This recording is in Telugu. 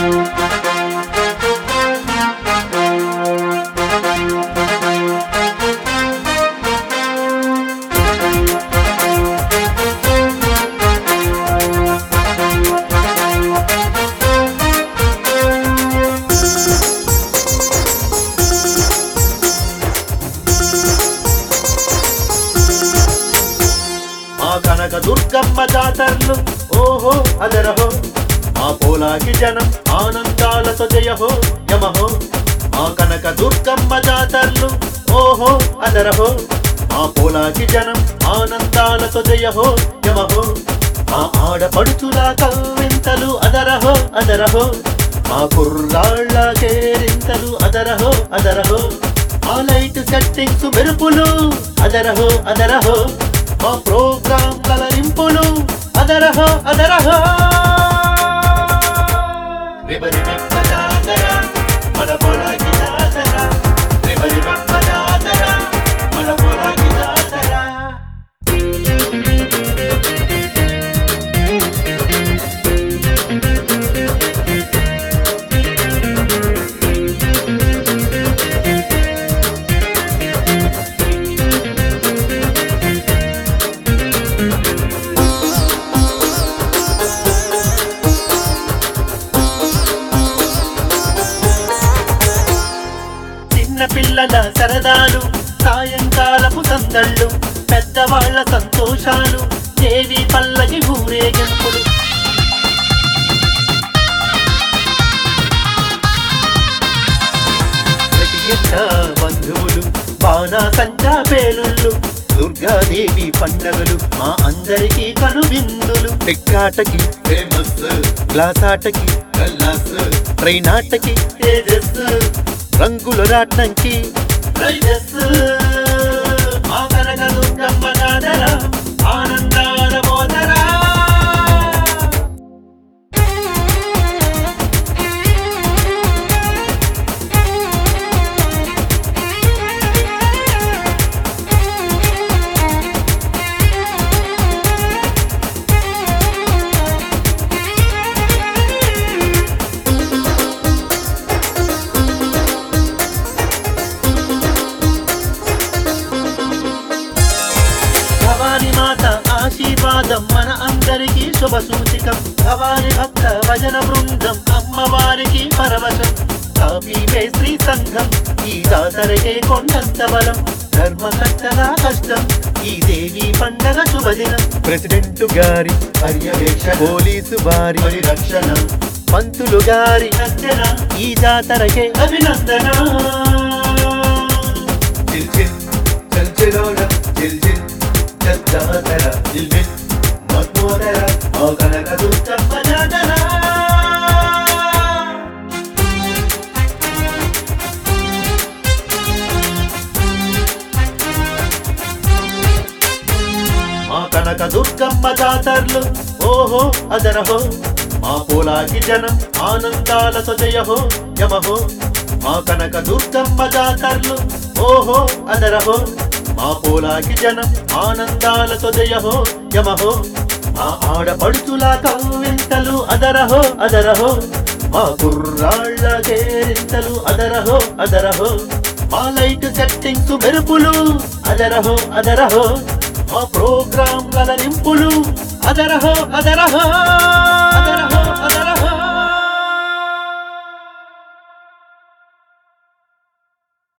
మా కనక దుర్గమ్మ జాతరలు ఓహో అదరహో మా పోలాకి జనం ఆనందాలతో జయహో యమహో మా కనక దుర్గమ్మ జాతరలు ఓహో అదరహో మా పోలాకి జనం ఆనందాలతో జయహో యమహో మా ఆడపడుచుల కవ్వింతలు అదరహో అదరహో మా కుర్రాళ్ళ కేరింతలు అదరహో అదరహో మా లైట్ సెట్టింగ్స్ మెరుపులు అదరహో అదరహో మా ప్రోగ్రామ్ కలరింపులు అదరహో అదరహో రిబరి బెప్ప జాతర, మన పొలాకి జాతర. రిబరి బెప్ప జాతర, మన పొలాకి జాతర. చిన్న పిల్లల సరదాలు సాయంకాలపు సందళ్ళు పెద్దవాళ్ల సంతోషాలు దేవి పల్లకి ఊరేగింపులు ప్రతి ఇంట బంధువులు బాణా సంచా పేలుళ్ళు దుర్గాదేవి పండగలు మా అందరికీ కనువిందులు టెక్కాటకి ఫేమస్ గ్లాస్ ఆటకి ట్రైన్ ఆటకి తేజస్ రంగుల రాట్నంకి రైజస్ మా కనక దుర్గమ్మ జాతర ఆనందాల మోదరా భవాని మాత ఆశీర్వాదం మన అందరికీ శుభ సూచికం భవాని భక్త భజన బృందం అమ్మవారికి పరవశం కాపీ మేస్త్రీ సంఘం ఈ జాతరకే కొండంత బలం ధర్మకర్తల కష్టం ఈ దేవి పండగ శుభదినం ప్రెసిడెంట్ గారి పర్యవేక్షణ పోలీసు వారి పరిరక్షణ పంతులు గారి అంచన ఈ జాతరకే అభినందన చిల్ చిల్ చల్ చిలోన చిల్ చిల్ చచ్చాతర చిల్ చిల్ మత్మోదర ఆ కనక దుర్గమ్మ జాతర మా కనక దుర్గమ్మ జాతరలు ఓహో అదరహో మా పోలాకి జనం ఆనందాలతో జయహో యమహో మా కనక దుర్గమ్మ జాతరలు ఓహో అదరహో మా పోలాకి జనం ఆనందాలతో జయహో యమహో మా ఆడపడుచుల కవ్వింతలు అదరహో అదరహో మా కుర్రాళ్ళ కేరింతలు అదరహో అదరహో మా లైట్ సెట్టింగ్స్ మెరుపులు అదరహో అదరహో మా ప్రోగ్రామ్ కలరింపులు అదరహో అదరహో